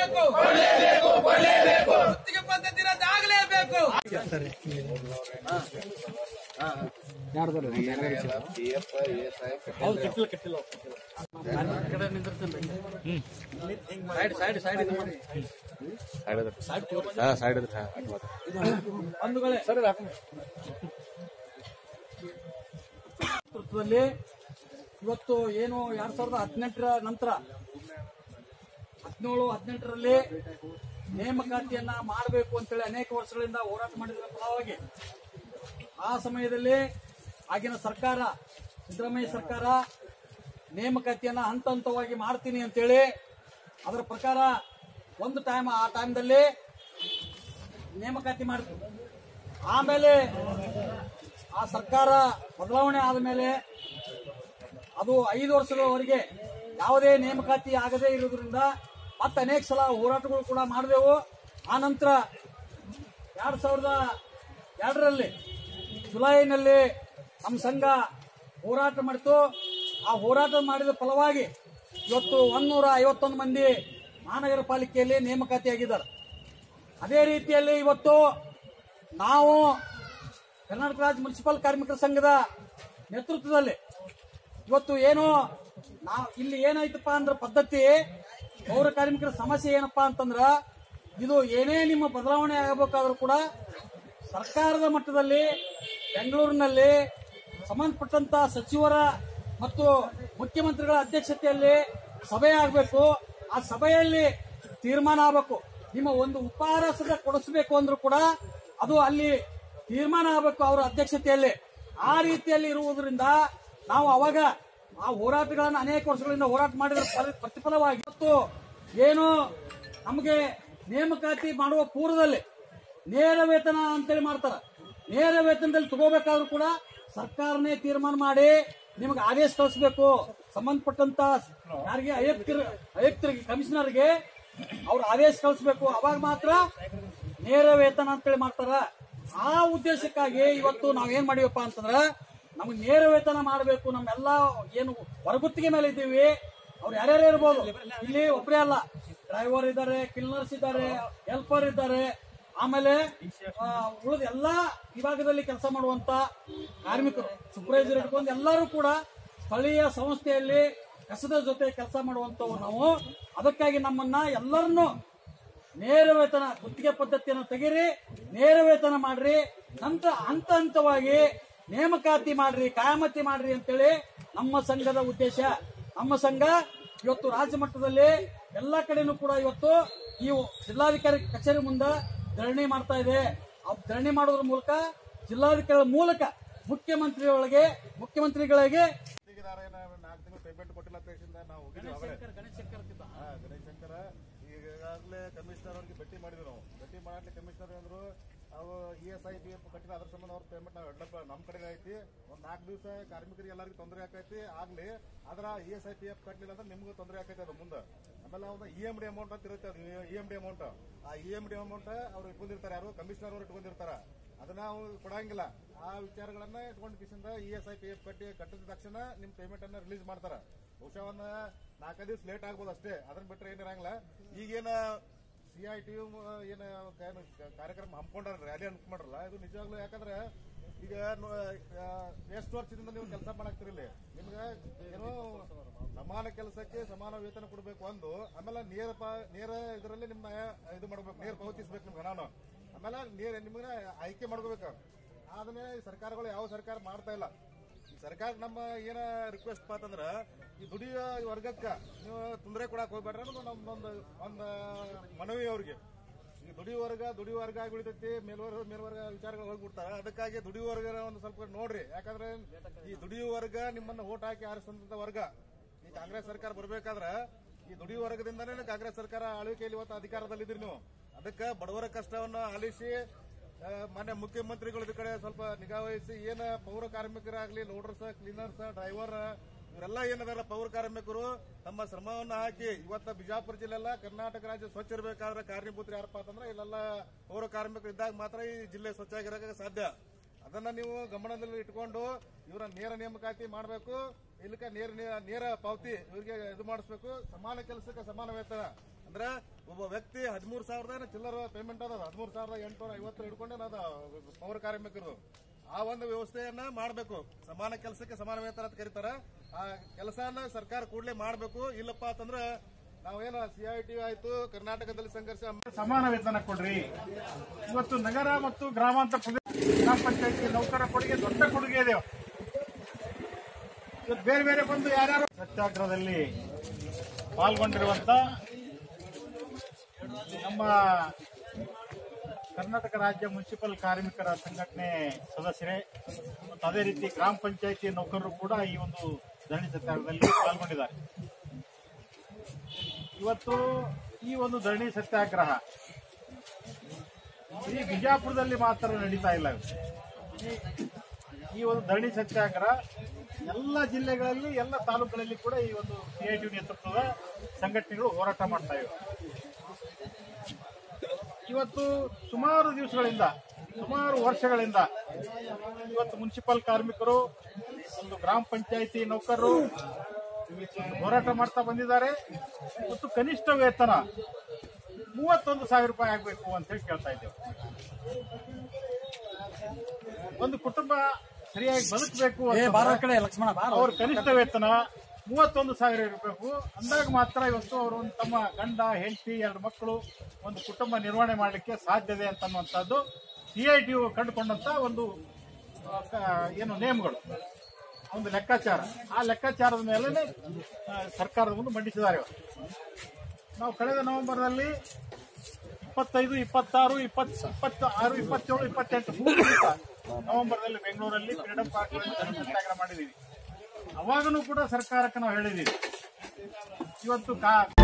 ಕೊಡಲೇಬೇಕು ಗುತ್ತಿಗೆ ಪದ್ಧತಿ ರದ್ದಾಗಲೇಬೇಕು ಬಂಧುಗಳೇ ನೇತೃತ್ವದಲ್ಲಿ ಇವತ್ತು ಏನು ಎರಡ್ ಸಾವಿರದ ಹದಿನೆಂಟರ ನಂತರ ಹದಿನೇಳು ಹದಿನೆಂಟರಲ್ಲಿ ನೇಮಕಾತಿಯನ್ನ ಮಾಡಬೇಕು ಅಂತೇಳಿ ಅನೇಕ ವರ್ಷಗಳಿಂದ ಹೋರಾಟ ಮಾಡಿದ ಫಲವಾಗಿ ಆ ಸಮಯದಲ್ಲಿ ಆಗಿನ ಸರ್ಕಾರ ಸಿದ್ದರಾಮಯ್ಯ ಸರ್ಕಾರ ನೇಮಕಾತಿಯನ್ನ ಹಂತ ಹಂತವಾಗಿ ಮಾಡ್ತೀನಿ ಅಂತೇಳಿ ಅದರ ಪ್ರಕಾರ ಒಂದು ಟೈಮ್ ಆ ಟೈಮ್ದಲ್ಲಿ ನೇಮಕಾತಿ ಮಾಡಿದ್ರು ಆಮೇಲೆ ಆ ಸರ್ಕಾರ ಬದಲಾವಣೆ ಆದ ಮೇಲೆ ಅದು ಐದು ವರ್ಷಗಳವರೆಗೆ ಯಾವುದೇ ನೇಮಕಾತಿ ಆಗದೇ ಇರುವುದರಿಂದ ಮತ್ತೆ ಅನೇಕ ಸಲ ಹೋರಾಟಗಳು ಕೂಡ ಮಾಡಿದೆವು ಆ ನಂತರ ಎರಡ್ ಸಾವಿರದ ಎರಡರಲ್ಲಿ ಜುಲೈನಲ್ಲಿ ನಮ್ಮ ಸಂಘ ಹೋರಾಟ ಮಾಡಿತು ಆ ಹೋರಾಟ ಮಾಡಿದ ಫಲವಾಗಿ ಇವತ್ತು ಒಂದೂರ ಐವತ್ತೊಂದು ಮಂದಿ ಮಹಾನಗರ ಪಾಲಿಕೆಯಲ್ಲಿ ನೇಮಕಾತಿಯಾಗಿದ್ದಾರೆ ಅದೇ ರೀತಿಯಲ್ಲಿ ಇವತ್ತು ನಾವು ಕರ್ನಾಟಕ ರಾಜ್ಯ ಮುನ್ಸಿಪಲ್ ಕಾರ್ಮಿಕರ ಸಂಘದ ನೇತೃತ್ವದಲ್ಲಿ ಇವತ್ತು ಏನು ನಾವು ಇಲ್ಲಿ ಏನಾಯ್ತಪ್ಪ ಅಂದ್ರೆ ಪದ್ಧತಿ ಪೌರ ಕಾರ್ಮಿಕರ ಸಮಸ್ಯೆ ಏನಪ್ಪಾ ಅಂತಂದ್ರ ಇದು ಏನೇ ನಿಮ್ಮ ಬದಲಾವಣೆ ಆಗಬೇಕಾದ್ರೂ ಕೂಡ ಸರ್ಕಾರದ ಮಟ್ಟದಲ್ಲಿ ಬೆಂಗಳೂರಿನಲ್ಲಿ ಸಂಬಂಧಪಟ್ಟಂತ ಸಚಿವರ ಮತ್ತು ಮುಖ್ಯಮಂತ್ರಿಗಳ ಅಧ್ಯಕ್ಷತೆಯಲ್ಲಿ ಸಭೆ ಆಗಬೇಕು ಆ ಸಭೆಯಲ್ಲಿ ತೀರ್ಮಾನ ಆಗಬೇಕು ನಿಮ್ಮ ಒಂದು ಉಪಹಾರಸದ ಕೊಡಿಸಬೇಕು ಅಂದ್ರೂ ಕೂಡ ಅದು ಅಲ್ಲಿ ತೀರ್ಮಾನ ಆಗಬೇಕು ಅವರ ಅಧ್ಯಕ್ಷತೆಯಲ್ಲಿ ಆ ರೀತಿಯಲ್ಲಿ ಇರುವುದರಿಂದ ನಾವು ಅವಾಗ ಆ ಹೋರಾಟಗಳನ್ನು ಅನೇಕ ವರ್ಷಗಳಿಂದ ಹೋರಾಟ ಮಾಡಿದ ಫಲ- ಪ್ರತಿಫಲವಾಗಿ ಇವತ್ತು ಏನು ನಮಗೆ ನೇಮಕಾತಿ ಮಾಡುವ ಪೂರ್ವದಲ್ಲಿ ನೇರ ವೇತನ ಅಂತೇಳಿ ಮಾಡ್ತಾರ ನೇರ ವೇತನದಲ್ಲಿ ತಗೋಬೇಕಾದ್ರೂ ಕೂಡ ಸರ್ಕಾರನೇ ತೀರ್ಮಾನ ಮಾಡಿ ನಿಮಗೆ ಆದೇಶ ಕಳಿಸಬೇಕು ಸಂಬಂಧಪಟ್ಟಂತ ಯಾರಿಗೆ ಆಯುಕ್ತರು ಆಯುಕ್ತರಿಗೆ ಕಮಿಷನರ್ಗೆ ಅವ್ರ ಆದೇಶ ಕಳಿಸಬೇಕು ಅವಾಗ ಮಾತ್ರ ನೇರ ವೇತನ ಅಂತೇಳಿ ಮಾಡ್ತಾರ ಆ ಉದ್ದೇಶಕ್ಕಾಗಿ ಇವತ್ತು ನಾವೇನ್ ಮಾಡಿವಪ್ಪ ಅಂತಂದ್ರ ನಮ್ಗೆ ನೇರ ವೇತನ ಮಾಡಬೇಕು ನಮ್ಮೆಲ್ಲ ಏನು ಹೊರಗುತ್ತಿಗೆ ಮೇಲೆ ಇದ್ದೀವಿ ಅವ್ರು ಯಾರ್ಯಾರು ಇರ್ಬೋದು ಇಲ್ಲಿ ಒಬ್ಬರೇ ಅಲ್ಲ ಡ್ರೈವರ್ ಇದ್ದಾರೆ ಕ್ಲೀನರ್ಸ್ ಇದ್ದಾರೆ ಹೆಲ್ಪರ್ ಇದ್ದಾರೆ ಆಮೇಲೆ ಆ, ಉಳಿದ ಎಲ್ಲಾ ವಿಭಾಗದಲ್ಲಿ ಕೆಲಸ ಮಾಡುವಂತ ಕಾರ್ಮಿಕರು ಸೂಪರ್ವೈಸರ್ ಹಿಡ್ಕೊಂಡು ಎಲ್ಲರೂ ಕೂಡ ಸ್ಥಳೀಯ ಸಂಸ್ಥೆಯಲ್ಲಿ ಕಸದ ಜೊತೆ ಕೆಲಸ ಮಾಡುವಂತವು ನಾವು ಅದಕ್ಕಾಗಿ ನಮ್ಮನ್ನ ಎಲ್ಲರನ್ನು ನೇರ ವೇತನ ಗುತ್ತಿಗೆ ಪದ್ಧತಿಯನ್ನು ತೆಗೀರಿ ನೇರ ವೇತನ ಮಾಡ್ರಿ ನಂತರ ಹಂತ ಹಂತವಾಗಿ ನೇಮಕಾತಿ ಮಾಡ್ರಿ ಕಾಯಮತಿ ಮಾಡ್ರಿ ಅಂತೇಳಿ ನಮ್ಮ ಸಂಘದ ಉದ್ದೇಶ ನಮ್ಮ ಸಂಘ ಇವತ್ತು ರಾಜ್ಯ ಮಟ್ಟದಲ್ಲಿ ಎಲ್ಲ ಕಡೆನೂ ಕೂಡ ಇವತ್ತು ಈ ಜಿಲ್ಲಾಧಿಕಾರಿ ಕಚೇರಿ ಮುಂದೆ ಧರಣಿ ಮಾಡ್ತಾ ಇದೆ ಆ ಧರಣಿ ಮಾಡೋದ್ರ ಮೂಲಕ ಜಿಲ್ಲಾಧಿಕಾರಿ ಮೂಲಕ ಮುಖ್ಯಮಂತ್ರಿಗಳಿಗೆ ಮುಖ್ಯಮಂತ್ರಿಗಳಿಗೆ ಗುತ್ತಿಗೆದಾರ ನಾಲ್ಕು ತಿಂಗಳು ಪೇಮೆಂಟ್ ಕೊಟ್ಟಿಲ್ಲ ಅಂತ ಹೇಳಿಂದ ನಾವು ಹೋಗಿದ್ವಿ ಅವರೇ ಹಾ, ಗಣೇಶ್ ಶಂಕರ ಈಗಾಗಲೇ ಕಮಿಷನರ್ ಅವ್ರಿಗೆ ಭೇಟಿ ಮಾಡಿದ್ವಿ ನಾವು ಭೇಟಿ ಮಾಡ್ಲಿ ಕಮಿಷನರ್ ಅಂದ್ರು ಅವು E S I P F ಕಟ್ಟಿಲ್ಲ ಅದ್ರ ಸಂಬಂಧ ಅವ್ರ ಪೇಮೆಂಟ್ ನಾವು ಎಡ್ಲಪ್ಪ ನಮ್ಮ ಕಡೆ ಐತಿ ಒಂದ್ ನಾಲ್ಕು ದಿವಸ ಕಾರ್ಮಿಕರಿಗೆ ಎಲ್ಲರಿಗೂ ತೊಂದರೆ ಆಕೈತಿ ಆಗ್ಲಿ ಅದ್ರ E S I P F ಕಟ್ಟಲಿಲ್ಲ ಅಂದ್ರೆ ನಿಮ್ಗೂ ತೊಂದರೆ ಆಕೈತಿ ಅದು ಮುಂದೆ ಆಮೇಲೆ ಅವ್ರ ಇ ಎಂ ಡಿ ಅಮೌಂಟ್ ಅಂತ ಇರುತ್ತೆ ಅದು ಇ ಎಂ ಡಿ ಅಮೌಂಟ್ ಆ ಇ ಎಂ ಡಿ ಅಮೌಂಟ್ ಅವ್ರು ಇಟ್ಕೊಂಡಿರ್ತಾರೆ ಯಾರು ಕಮಿಷನರ್ ಅವ್ರು ಇಟ್ಕೊಂಡಿರ್ತಾರ ಅದನ್ನ ನಾವು ಕೊಡಂಗಿಲ್ಲ ಆ ವಿಚಾರಗಳನ್ನ ಇಟ್ಕೊಂಡು ಕಿಸಿಂದ E S I P F ಕಟ್ಟಿ ಕಟ್ಟಿದ ತಕ್ಷಣ ನಿಮ್ ಪೇಮೆಂಟ್ ಅನ್ನ ರಿಲೀಸ್ ಮಾಡ್ತಾರ ಬಹುಶಃ ಒಂದ್ ನಾಲ್ಕೈದು ದಿವಸ ಲೇಟ್ ಆಗ್ಬೋದು ಅಷ್ಟೇ ಅದನ್ನ ಬಿಟ್ರೆ ಏನಿರಂಗಿಲ್ಲ ಈಗೇನ ಸಿ ಐ ಟಿ ಏನ ಏನು ಕಾರ್ಯಕ್ರಮ ಹಮ್ಮಿಕೊಂಡ್ರ ರ್ಯಾಲಿ ಹಮ್ಮಿಕೊಂಡ್ರಲ್ಲ ಇದು ನಿಜವಾಗ್ಲೂ ಯಾಕಂದ್ರೆ ಈಗ ನೋ- ಆ, ಎಷ್ಟು ವರ್ಷದಿಂದ ನೀವು ಕೆಲಸ ಮಾಡಾಕ್ತಿರಿಲ್ಲಿ ನಿಮ್ಗೆ ಏನೋ ಸಮಾನ ಕೆಲಸಕ್ಕೆ ಸಮಾನ ವೇತನ ಕೊಡಬೇಕು ಒಂದು ಆಮೇಲೆ ನೇರ ಪ- ನೇರ ಇದರಲ್ಲಿ ನಿಮ್ನ ಇದು ಮಾಡ್ಬೇಕು ನೇರ ಪಾವತಿಸ್ಬೇಕು ನಿಮ್ಗೆ ಹಣನ ಆಮೇಲೆ ನೇರ ನಿಮ್ಗೆ ಆಯ್ಕೆ ಮಾಡ್ಕೋಬೇಕು ಅದನ್ನೇ ಈ ಸರ್ಕಾರಗಳು ಯಾವ ಸರ್ಕಾರ ಮಾಡ್ತಾ ಇಲ್ಲ ಈ ಸರ್ಕಾರ ನಮ್ಮ ಏನ ರಿಕ್ವೆಸ್ಟ್ ಅಂತಂದ್ರ ಈ ದುಡಿಯೋ ಈ ವರ್ಗಕ್ಕ ನೀವು ತೊಂದರೆ ಕೊಡಕ್ ಹೋಗ್ಬೇಡ್ರಿ ಅನ್ನೋದು ನಮ್ದೊಂದು ಒಂದು ಮನವಿ ಅವ್ರಿಗೆ ಈ ದುಡಿಯೋ ವರ್ಗ ದುಡಿಯೋ ವರ್ಗ ಆಗಿ ಉಳಿತೈತಿ ಮೇಲ್ವರ್ಗ ಮೇಲ್ವರ್ಗ ವಿಚಾರಗಳು ಹೋಗ್ಬಿಡ್ತಾರ ಅದಕ್ಕಾಗಿ ದುಡಿಯೋ ವರ್ಗ ಒಂದು ಸ್ವಲ್ಪ ನೋಡ್ರಿ ಯಾಕಂದ್ರೆ ಈ ದುಡಿಯೋ ವರ್ಗ ನಿಮ್ಮನ್ನ ಓಟ್ ಹಾಕಿ ಆರಿಸಿದಂತ ವರ್ಗ ಈ ಕಾಂಗ್ರೆಸ್ ಸರ್ಕಾರ ಬರ್ಬೇಕಾದ್ರ ಈ ದುಡಿಯೋ ವರ್ಗದಿಂದನೇ ಕಾಂಗ್ರೆಸ್ ಸರ್ಕಾರ ಆಳ್ವಿಕೆಯಲ್ಲಿ ಇವತ್ತು ಅಧಿಕಾರದಲ್ಲಿದ್ದೀರಿ ನೀವು ಅದಕ್ಕೆ ಬಡವರ ಕಷ್ಟವನ್ನು ಆಲಿಸಿ ಆ, ಮಾನ್ಯ ಮುಖ್ಯಮಂತ್ರಿಗಳ ಇದ್ರ ಕಡೆ ಸ್ವಲ್ಪ ನಿಗಾ ವಹಿಸಿ ಏನ ಪೌರ ಕಾರ್ಮಿಕರಾಗ್ಲಿ ಲೋಡರ್ಸ್ ಕ್ಲೀನರ್ಸ್ ಡ್ರೈವರ್ ಇವರೆಲ್ಲ ಏನದಾರ ಪೌರ ಕಾರ್ಮಿಕರು ತಮ್ಮ ಶ್ರಮವನ್ನ ಹಾಕಿ ಇವತ್ತ ಬಿಜಾಪುರ ಜಿಲ್ಲೆಲ್ಲ ಕರ್ನಾಟಕ ರಾಜ್ಯ ಸ್ವಚ್ಛ ಇರಬೇಕಾದ್ರೆ ಕಾರಣೀಭೂತರು ಯಾರಪ್ಪ ಅಂತಂದ್ರೆ ಇಲ್ಲೆಲ್ಲ ಪೌರ ಕಾರ್ಮಿಕರು ಇದ್ದಾಗ ಮಾತ್ರ ಈ ಜಿಲ್ಲೆ ಸ್ವಚ್ಛ ಆಗಿರೋಕೆ ಸಾಧ್ಯ ಅದನ್ನ ನೀವು ಗಮನದಲ್ಲಿ ಇಟ್ಕೊಂಡು ಇವರ ನೇರ ನೇಮಕಾತಿ ಮಾಡಬೇಕು ಇಲ್ಲಕ ನೇರ ನೇರ ಪಾವತಿ ಇವರಿಗೆ ಇದು ಮಾಡಿಸ್ಬೇಕು ಸಮಾನ ಕೆಲಸಕ್ಕೆ ಸಮಾನ ವೇತನ ಅಂದ್ರೆ ಒಬ್ಬ ವ್ಯಕ್ತಿ ಹದಿಮೂರು ಸಾವಿರದ ಚಿಲ್ಲರ ಪೇಮೆಂಟ್ ಅದ ಹದಿಮೂರು ಸಾವಿರದ ಎಂಟುನೂರ ಐವತ್ತು ಹಿಡ್ಕೊಂಡೇನ ಅದ ಪೌರ ಕಾರ್ಮಿಕರು ಆ ಒಂದು ವ್ಯವಸ್ಥೆಯನ್ನ ಮಾಡಬೇಕು ಸಮಾನ ಕೆಲಸಕ್ಕೆ ಸಮಾನ ವೇತನ ಅಂತ ಕರೀತಾರ ಆ ಕೆಲಸನ ಸರ್ಕಾರ ಕೂಡಲೇ ಮಾಡಬೇಕು ಇಲ್ಲಪ್ಪ ಅಂತಂದ್ರ ನಾವೇನ ಸಿಐಟಿ ಆಯ್ತು ಕರ್ನಾಟಕದಲ್ಲಿ ಸಂಘರ್ಷ ಸಮಾನ ವೇತನ ಕೊಡ್ರಿ ಇವತ್ತು ನಗರ ಮತ್ತು ಗ್ರಾಮಾಂತರ ಪ್ರದೇಶ ಗ್ರಾಮ ಪಂಚಾಯತಿ ನೌಕರ ಕೊಡುಗೆ ದೊಡ್ಡ ಕೊಡುಗೆ ಇದೆ ಇವತ್ತು ಬೇರೆ ಬೇರೆ ಬಂದು ಯಾರ್ಯಾರು ಸತ್ಯಾಗ್ರಹದಲ್ಲಿ ಪಾಲ್ಗೊಂಡಿರುವಂತ ನಮ್ಮ ಕರ್ನಾಟಕ ರಾಜ್ಯ ಮುನ್ಸಿಪಲ್ ಕಾರ್ಮಿಕರ ಸಂಘಟನೆ ಸದಸ್ಯರೇ ಮತ್ತು ಅದೇ ರೀತಿ ಗ್ರಾಮ ಪಂಚಾಯತಿ ನೌಕರರು ಕೂಡ ಈ ಒಂದು ಧರಣಿ ಸತ್ಯಾಗ್ರಹದಲ್ಲಿ ಪಾಲ್ಗೊಂಡಿದ್ದಾರೆ ಇವತ್ತು ಈ ಒಂದು ಧರಣಿ ಸತ್ಯಾಗ್ರಹ ಈ ಬಿಜಾಪುರದಲ್ಲಿ ಮಾತ್ರ ನಡೀತಾ ಇಲ್ಲ ಇದು. ಈ- ಈ ಒಂದು ಧರಣಿ ಸತ್ಯಾಗ್ರಹ ಎಲ್ಲ ಜಿಲ್ಲೆಗಳಲ್ಲಿ ಎಲ್ಲ ತಾಲೂಕುಗಳಲ್ಲಿ ಕೂಡ ಈ ಒಂದು ಸಿಐಟಿ ನೇತೃತ್ವದ ಸಂಘಟನೆಗಳು ಹೋರಾಟ ಮಾಡ್ತಾ ಇವೆ ಇವತ್ತು ಸುಮಾರು ದಿವಸಗಳಿಂದ ಸುಮಾರು ವರ್ಷಗಳಿಂದ ಇವತ್ತು ಮುನ್ಸಿಪಲ್ ಕಾರ್ಮಿಕರು ಒಂದು ಗ್ರಾಮ ಪಂಚಾಯಿತಿ ನೌಕರರು ಹೋರಾಟ ಮಾಡ್ತಾ ಬಂದಿದ್ದಾರೆ ಮತ್ತು ಕನಿಷ್ಠ ವೇತನ ಮೂವತ್ತೊಂದು ಸಾವಿರ ರೂಪಾಯಿ ಆಗಬೇಕು ಅಂತ ಹೇಳಿ ಕೇಳ್ತಾ ಇದ್ದೇವೆ ಒಂದು ಕುಟುಂಬ ಸರಿಯಾಗಿ ಬದುಕಬೇಕು ಏ ಅಂತ ಬಾರ ಕಡೆ ಲಕ್ಷ್ಮಣ ಬಾರ ಅವ್ರ ಕನಿಷ್ಠ ವೇತನ ಮೂವತ್ತೊಂದು ಸಾವಿರ ಇರಬೇಕು ಅಂದಾಗ ಮಾತ್ರ ಇವತ್ತು ಅವರು ಒಂದು ತಮ್ಮ ಗಂಡ ಹೆಂಡತಿ ಎರಡು ಮಕ್ಕಳು ಒಂದು ಕುಟುಂಬ ನಿರ್ವಹಣೆ ಮಾಡಲಿಕ್ಕೆ ಸಾಧ್ಯತೆ ಅಂತನ್ನುವಂಥದ್ದು ಸಿಐಟಿ ಕಂಡುಕೊಂಡಂತ ಒಂದು ಆ, ಕ- ಏನು ನೇಮಗಳು ಒಂದು ಲೆಕ್ಕಾಚಾರ ಆ ಲೆಕ್ಕಾಚಾರದ ಮೇಲೆ ಸರ್ಕಾರದ ಮುಂದೆ ಮಂಡಿಸಿದ್ದಾರೆ ಇವರು. ನಾವು ಕಳೆದ ನವೆಂಬರ್ನಲ್ಲಿ ಇಪ್ಪತ್ತೈದು ಇಪ್ಪತ್ತಾರು ಇಪ್ಪತ್ ಇಪ್ಪತ್ತ ಆರು ಇಪ್ಪತ್ತೇಳು ಇಪ್ಪತ್ತೆಂಟು ಮೂರು ದಿವಸ ನವೆಂಬರ್ನಲ್ಲಿ ಬೆಂಗಳೂರಲ್ಲಿ ಫ್ರೀಡಂ ಪಾರ್ಕ್ನಲ್ಲಿ ಸತ್ಯಾಗ್ರಹ ಮಾಡಿದ್ದೀವಿ ಅವಾಗನೂ ಕೂಡ ಸರ್ಕಾರಕ್ಕೆ ನಾವು ಹೇಳಿದ್ದೀವಿ ಇವತ್ತು ಕಾ